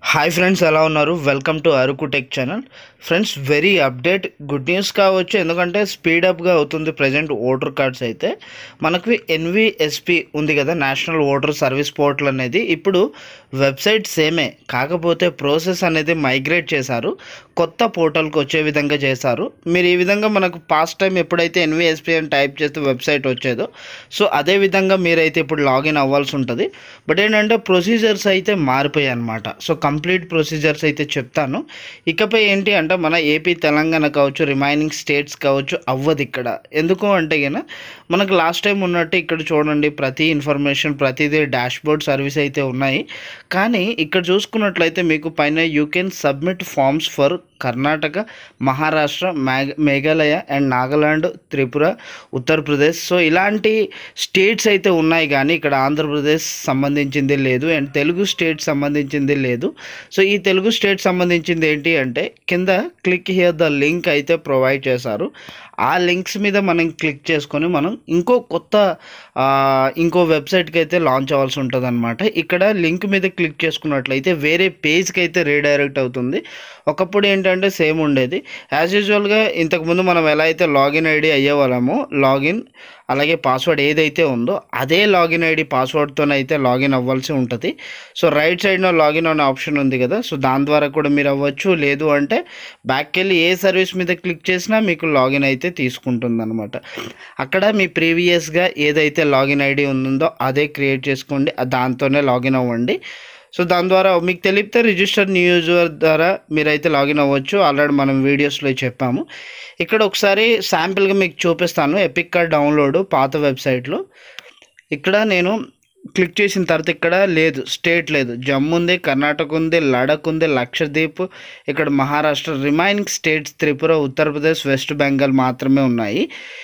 hi friends ఎలా ఉన్నారు welcome to Araku tech channel friends very update good news కావచ్చు ఎందుకంటే స్పీడప్గా అవుతుంది ప్రజెంట్ ఓటర్ కార్డ్స్ అయితే మనకు ఎన్విఎస్పి ఉంది కదా నేషనల్ ఓటర్ సర్వీస్ పోర్టల్ అనేది ఇప్పుడు వెబ్సైట్ సేమే కాకపోతే ప్రాసెస్ అనేది మైగ్రేట్ చేశారు కొత్త పోర్టల్కి వచ్చే విధంగా చేశారు మీరు ఈ విధంగా మనకు పాస్ట్ టైం ఎప్పుడైతే ఎన్విఎస్పి అని టైప్ చేస్తే వెబ్సైట్ వచ్చేదో సో అదే విధంగా మీరైతే ఇప్పుడు లాగిన్ అవ్వాల్సి ఉంటుంది బట్ ఏంటంటే ప్రొసీజర్స్ అయితే మారిపోయాయి అనమాట సో కంప్లీట్ ప్రొసీజర్స్ అయితే చెప్తాను ఇకపై ఏంటి అంటే మన ఏపీ తెలంగాణ కావచ్చు రిమైనింగ్ స్టేట్స్ కావచ్చు అవ్వదు ఇక్కడ ఎందుకు అంటే గిన మనకు లాస్ట్ టైం ఉన్నట్టు ఇక్కడ చూడండి ప్రతి ఇన్ఫర్మేషన్ ప్రతిదీ డాష్ బోర్డ్ సర్వీస్ అయితే ఉన్నాయి కానీ ఇక్కడ చూసుకున్నట్లయితే మీకు పైన you can submit forms for Karnataka Maharashtra మేఘ మేఘాలయ అండ్ నాగాలాండ్ త్రిపుర ఉత్తరప్రదేశ్ సో ఇలాంటి స్టేట్స్ అయితే ఉన్నాయి కానీ ఇక్కడ ఆంధ్రప్రదేశ్ సంబంధించింది లేదు అండ్ తెలుగు స్టేట్ సంబంధించింది లేదు సో ఈ తెలుగు స్టేట్ సంబంధించింది ఏంటి అంటే కింద క్లిక్ హియర్ ద లింక్ అయితే ప్రొవైడ్ చేశారు ఆ లింక్స్ మీద మనం క్లిక్ చేసుకొని మనం ఇంకో కొత్త ఆ, ఇంకో వెబ్సైట్కి అయితే లాంచ్ అవ్వాల్సి ఉంటుంది అనమాట ఇక్కడ లింక్ మీద క్లిక్ చేసుకున్నట్లయితే వేరే పేజ్కి అయితే రీడైరెక్ట్ అవుతుంది ఒకప్పుడు ఏంటంటే సేమ్ ఉండేది యాజ్ యూజువల్గా ఇంతకుముందు మనం ఎలా అయితే లాగిన్ ఐడి అయ్యేవాళ్ళమో లాగిన్ అలాగే పాస్వర్డ్ ఏదైతే ఉందో అదే లాగిన్ ఐడి పాస్వర్డ్తోనైతే లాగిన్ అవ్వాల్సి ఉంటుంది సో రైట్ సైడ్లో లాగిన్ అనే ఆప్షన్ ఉంది కదా సో దాని ద్వారా కూడా మీరు అవ్వచ్చు లేదు అంటే బ్యాక్కి వెళ్ళి ఏ సర్వీస్ మీద క్లిక్ చేసినా మీకు లాగిన్ అయితే తీసుకుంటుంది అనమాట అక్కడ మీ ప్రీవియస్గా ఏదైతే లాగిన్ ఐడి ఉందో అదే క్రియేట్ చేసుకోండి ఆ దాంతోనే లాగిన్ అవ్వండి సో దాని ద్వారా మీకు తెలిపితే రిజిస్టర్ న్యూ యూజర్ ద్వారా మీరైతే లాగిన్ అవ్వచ్చు ఆల్రెడీ మనం వీడియోస్లో చెప్పాము ఇక్కడ ఒకసారి శాంపిల్గా మీకు చూపిస్తాను ఎపిక్ కార్డ్ డౌన్లోడ్ పాత వెబ్సైట్లో ఇక్కడ నేను క్లిక్ చేసిన తర్వాత ఇక్కడ లేదు స్టేట్ లేదు జమ్మూ ఉంది కర్ణాటక ఉంది లడక్ ఉంది లక్షద్వీప్ ఇక్కడ మహారాష్ట్ర రిమైనింగ్ స్టేట్స్ త్రిపుర ఉత్తరప్రదేశ్ వెస్ట్ బెంగాల్ మాత్రమే ఉన్నాయి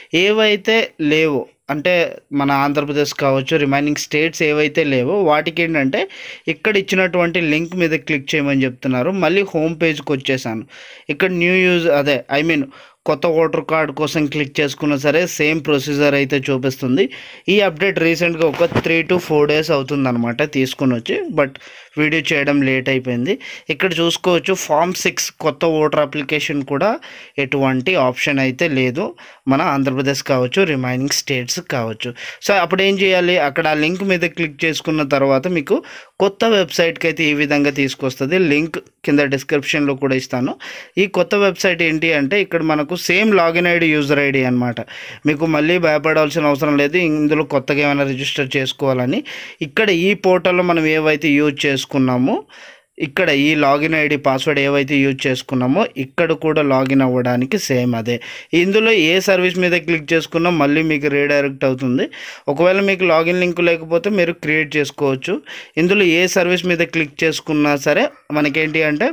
ఏవైతే లేవో అంటే మన ఆంధ్రప్రదేశ్ కావచ్చు రిమైనింగ్ స్టేట్స్ ఏవైతే లేవో వాటికి ఏంటంటే ఇక్కడ ఇచ్చినటువంటి లింక్ మీద క్లిక్ చేయమని చెప్తున్నారు మళ్ళీ హోమ్ పేజ్కి వచ్చేసాను ఇక్కడ న్యూ యూజ్ అదే ఐ మీన్ కొత్త ఓటర్ కార్డ్ కోసం క్లిక్ చేసుకున్నా సరే సేమ్ ప్రొసీజర్ అయితే చూపిస్తుంది ఈ అప్డేట్ రీసెంట్గా ఒక త్రీ టు ఫోర్ డేస్ అవుతుందన్నమాట తీసుకుని వచ్చి బట్ వీడియో చేయడం లేట్ అయిపోయింది ఇక్కడ చూసుకోవచ్చు ఫామ్ సిక్స్ కొత్త ఓటర్ అప్లికేషన్ కూడా ఎటువంటి ఆప్షన్ అయితే లేదు మన ఆంధ్రప్రదేశ్ కావచ్చు రిమైనింగ్ స్టేట్స్ కావచ్చు సో అప్పుడు ఏం చేయాలి అక్కడ ఆ లింక్ మీద క్లిక్ చేసుకున్న తర్వాత మీకు కొత్త వెబ్సైట్కి అయితే ఈ విధంగా తీసుకొస్తుంది లింక్ కింద డిస్క్రిప్షన్లో కూడా ఇస్తాను ఈ కొత్త వెబ్సైట్ ఏంటి అంటే ఇక్కడ మనకు same login ID user ID అనమాట మీకు మళ్ళీ భయపడాల్సిన అవసరం లేదు ఇందులో కొత్తగా ఏమైనా రిజిస్టర్ చేసుకోవాలని ఇక్కడ ఈ పోర్టల్లో మనం ఏవైతే యూజ్ చేసుకున్నామో ఇక్కడ ఈ లాగిన్ ఐడి పాస్వర్డ్ ఏవైతే యూజ్ చేసుకున్నామో ఇక్కడ కూడా లాగిన్ అవ్వడానికి సేమ్ అదే ఇందులో ఏ సర్వీస్ మీద క్లిక్ చేసుకున్నా మళ్ళీ మీకు రీడైరెక్ట్ అవుతుంది ఒకవేళ మీకు లాగిన్ లింక్ లేకపోతే మీరు క్రియేట్ చేసుకోవచ్చు ఇందులో ఏ సర్వీస్ మీద క్లిక్ చేసుకున్నా సరే మనకేంటి అంటే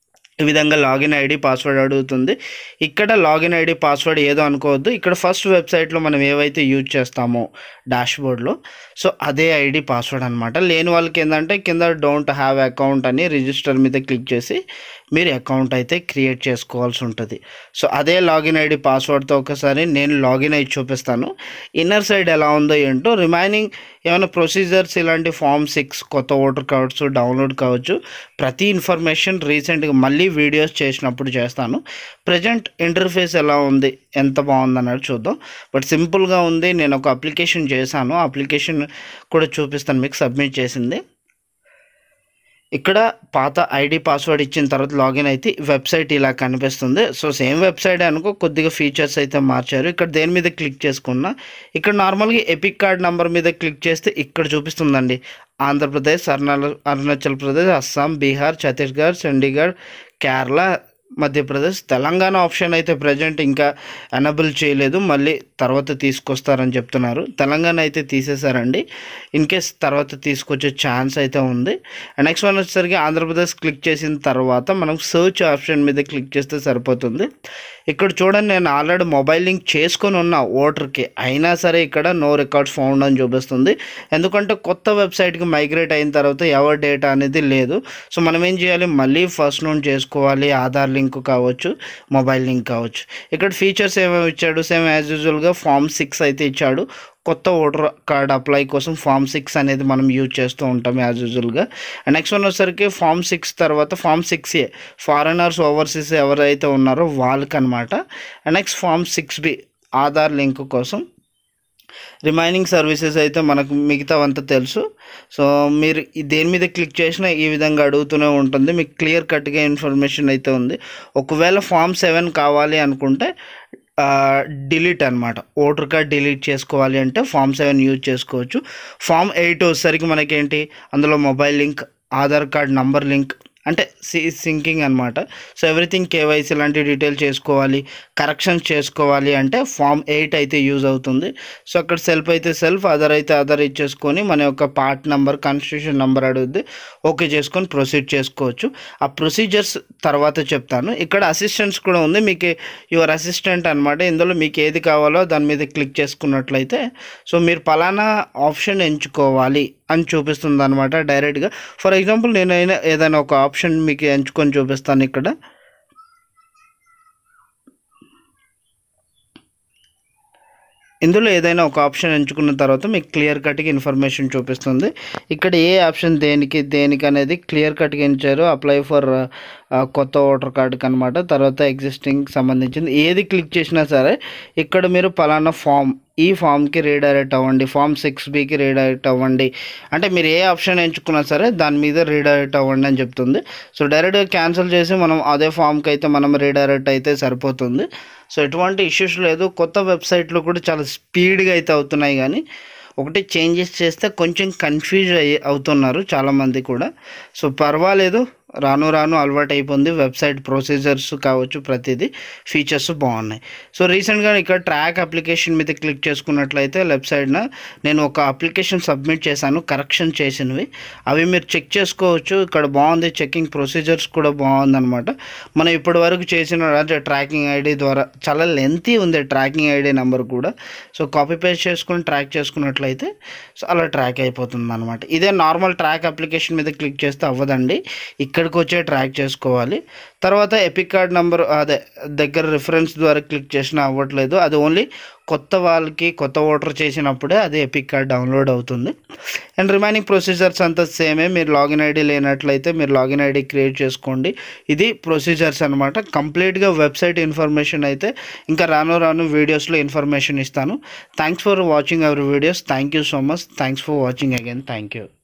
ఈ విధంగా లాగిన్ ఐడి పాస్వర్డ్ అడుగుతుంది ఇక్కడ లాగిన్ ఐడి పాస్వర్డ్ ఏదో అనుకోవద్దు ఇక్కడ ఫస్ట్ వెబ్సైట్లో మనం ఏవైతే యూజ్ చేస్తామో డాష్బోర్డ్లో సో అదే ఐడి పాస్వర్డ్ అనమాట లేని వాళ్ళకి ఏంటంటే కింద డోంట్ హ్యావ్ అకౌంట్ అని రిజిస్టర్ మీద క్లిక్ చేసి మీరు అకౌంట్ అయితే క్రియేట్ చేసుకోవాల్సి ఉంటుంది సో అదే లాగిన్ ఐడి పాస్వర్డ్తో ఒకసారి నేను లాగిన్ అయి చూపిస్తాను ఇన్నర్ సైడ్ ఎలా ఉందో ఏంటో రిమైనింగ్ ఏమైనా ప్రొసీజర్స్ ఇలాంటి ఫామ్ సిక్స్ కొత్త ఓటర్ కావచ్చు డౌన్లోడ్ కావచ్చు ప్రతి ఇన్ఫర్మేషన్ రీసెంట్గా మళ్ళీ వీడియోస్ చేసినప్పుడు చేస్తాను ప్రజెంట్ ఇంటర్ఫేస్ ఎలా ఉంది ఎంత బాగుంది అన్నది చూద్దాం బట్ సింపుల్గా ఉంది నేను ఒక అప్లికేషన్ చేశాను అప్లికేషన్ కూడా చూపిస్తాను మీకు సబ్మిట్ చేసింది ఇక్కడ పాత ఐడి పాస్వర్డ్ ఇచ్చిన తర్వాత లాగిన్ అయితే వెబ్సైట్ ఇలా కనిపిస్తుంది సో సేమ్ వెబ్సైట్ అనుకో కొద్దిగా ఫీచర్స్ అయితే మార్చారు ఇక్కడ దేని మీద క్లిక్ చేసుకున్నా ఇక్కడ నార్మల్గా ఎపిక్ కార్డ్ నెంబర్ మీద క్లిక్ చేస్తే ఇక్కడ చూపిస్తుందండి ఆంధ్రప్రదేశ్ అరుణాచల్ అరుణాచల్ ప్రదేశ్ అస్సాం బీహార్ ఛత్తీస్గఢ్ చండీగఢ్ కేరళ మధ్యప్రదేశ్ తెలంగాణ ఆప్షన్ అయితే ప్రజెంట్ ఇంకా ఎనబుల్ చేయలేదు మళ్ళీ తర్వాత తీసుకొస్తారని చెప్తున్నారు తెలంగాణ అయితే తీసేశారండి ఇన్ కేస్ తర్వాత తీసుకొచ్చే ఛాన్స్ అయితే ఉంది నెక్స్ట్ వన్ వచ్చేసరికి ఆంధ్రప్రదేశ్ క్లిక్ చేసిన తర్వాత మనం సర్చ్ ఆప్షన్ మీద క్లిక్ చేస్తే సరిపోతుంది ఇక్కడ చూడండి నేను ఆల్రెడీ మొబైల్ లింక్ చేసుకొని ఉన్న ఓటర్కి అయినా సరే ఇక్కడ నో రికార్డ్స్ ఫౌండ్ అని చూపిస్తుంది ఎందుకంటే కొత్త వెబ్సైట్కి మైగ్రేట్ అయిన తర్వాత ఎవరి డేటా అనేది లేదు సో మనం ఏం చేయాలి మళ్ళీ ఫస్ట్ నుండి చేసుకోవాలి ఆధార్ లింక్ కావచ్చు మొబైల్ లింక్ కావచ్చు ఇక్కడ ఫీచర్స్ ఏమేమి ఇచ్చాడు సేమ్ యాజ్ యూజువల్గా ఫామ్ సిక్స్ అయితే ఇచ్చాడు కొత్త ఓటర్ కార్డ్ అప్లై కోసం ఫామ్ సిక్స్ అనేది మనం యూజ్ చేస్తూ ఉంటాం యాజ్ యూజువల్గా నెక్స్ట్ వన్ వచ్చేసరికి ఫామ్ సిక్స్ తర్వాత form six A foreigners overseas ఎవరైతే ఉన్నారో వాళ్ళకనమాట next form six B Aadhaar link కోసం రిమైనింగ్ సర్వీసెస్ అయితే మనకు మిగతావంతా తెలుసు సో మీరు ఈ దేని మీద క్లిక్ చేసినా ఈ విధంగా అడుగుతూనే ఉంటుంది మీకు క్లియర్ కట్గా ఇన్ఫర్మేషన్ అయితే ఉంది ఒకవేళ ఫామ్ సెవెన్ కావాలి అనుకుంటే డిలీట్ అనమాట ఓటర్ కార్డ్ డిలీట్ చేసుకోవాలి అంటే ఫామ్ సెవెన్ యూజ్ చేసుకోవచ్చు ఫామ్ ఎయిట్ వచ్చేసరికి మనకేంటి అందులో mobile link Aadhaar card number link అంటే సి సింకింగ్ అనమాట సో ఎవ్రీథింగ్ కేవైసీ లాంటి డీటెయిల్ చేసుకోవాలి కరెక్షన్స్ చేసుకోవాలి అంటే ఫామ్ ఎయిట్ అయితే యూజ్ అవుతుంది సో అక్కడ సెల్ఫ్ అయితే సెల్ఫ్ అదర్ అయితే అదర్ ఇచ్చేసుకొని మన యొక్క పార్ట్ నెంబర్ కాన్స్టిట్యూషన్ నెంబర్ అడుగుద్ది ఓకే చేసుకొని ప్రొసీడ్ చేసుకోవచ్చు ఆ ప్రొసీజర్స్ తర్వాత చెప్తాను ఇక్కడ అసిస్టెంట్స్ కూడా ఉంది మీకు యువర్ అసిస్టెంట్ అనమాట ఇందులో మీకు ఏది కావాలో దాని మీద క్లిక్ చేసుకున్నట్లయితే సో మీరు పలానా ఆప్షన్ ఎంచుకోవాలి అని చూపిస్తుంది అనమాట డైరెక్ట్గా ఫర్ ఎగ్జాంపుల్ నేనైనా ఏదైనా ఒక ఆప్షన్ మీకు ఎంచుకొని చూపిస్తాను ఇక్కడ ఇందులో ఏదైనా ఒక ఆప్షన్ ఎంచుకున్న తర్వాత మీకు క్లియర్ కట్గా ఇన్ఫర్మేషన్ చూపిస్తుంది ఇక్కడ ఏ ఆప్షన్ దేనికి దేనికి అనేది క్లియర్ కట్గా ఇచ్చారు అప్లై ఫర్ కొత్త ఓటర్ కార్డుకి అనమాట తర్వాత ఎగ్జిస్టింగ్ సంబంధించింది ఏది క్లిక్ చేసినా సరే ఇక్కడ మీరు పలానా ఫామ్ ఈ ఫామ్కి రీడైరెక్ట్ అవ్వండి ఫామ్ సిక్స్ బికి రీడైరెక్ట్ అవ్వండి అంటే మీరు ఏ ఆప్షన్ ఎంచుకున్నా సరే దాని మీద రీడైరెక్ట్ అవ్వండి అని చెప్తుంది సో డైరెక్ట్గా క్యాన్సిల్ చేసి మనం అదే ఫామ్కి అయితే మనం రీడైరెక్ట్ అయితే సరిపోతుంది సో ఎటువంటి ఇష్యూస్ లేదు కొత్త వెబ్సైట్లు కూడా చాలా స్పీడ్గా అయితే అవుతున్నాయి కానీ ఒకటి చేంజెస్ చేస్తే కొంచెం కన్ఫ్యూజ్ అయ్యి అవుతున్నారు చాలామంది కూడా సో పర్వాలేదు రాను రాను అలవాటు అయిపోయింది వెబ్సైట్ ప్రొసీజర్స్ కావచ్చు ప్రతిదీ ఫీచర్స్ బాగున్నాయి సో రీసెంట్గా ఇక్కడ ట్రాక్ అప్లికేషన్ మీద క్లిక్ చేసుకున్నట్లయితే లెఫ్ట్ సైడ్న నేను ఒక అప్లికేషన్ సబ్మిట్ చేశాను కరెక్షన్ చేసినవి అవి మీరు చెక్ చేసుకోవచ్చు ఇక్కడ బాగుంది చెకింగ్ ప్రొసీజర్స్ కూడా బాగుందన్నమాట మనం ఇప్పటి వరకు చేసిన అంటే ట్రాకింగ్ ఐడి ద్వారా చాలా లెంతీ ఉంది ట్రాకింగ్ ఐడి నెంబర్ కూడా సో కాపీ పేస్ట్ చేసుకుని ట్రాక్ చేసుకున్నట్లయితే సో అలా ట్రాక్ అయిపోతుంది అనమాట ఇదే నార్మల్ ట్రాక్ అప్లికేషన్ మీద క్లిక్ చేస్తే అవ్వదండి ఇక్కడికి వచ్చే ట్రాక్ చేసుకోవాలి తర్వాత ఎపిక్ కార్డ్ నెంబర్ అదే దగ్గర రిఫరెన్స్ ద్వారా క్లిక్ చేసినా అవ్వట్లేదు అది ఓన్లీ కొత్త వాళ్ళకి కొత్త ఓటర్ చేసినప్పుడే అది ఎపిక్ కార్డ్ డౌన్లోడ్ అవుతుంది అండ్ రిమైనింగ్ ప్రొసీజర్స్ అంతా సేమే మీరు లాగిన్ ఐడి లేనట్లయితే మీరు లాగిన్ ఐడి క్రియేట్ చేసుకోండి ఇది ప్రొసీజర్స్ అనమాట కంప్లీట్గా వెబ్సైట్ ఇన్ఫర్మేషన్ అయితే ఇంకా రాను రాను వీడియోస్లో ఇన్ఫర్మేషన్ ఇస్తాను thanks for watching our videos thank you so much thanks for watching again thank you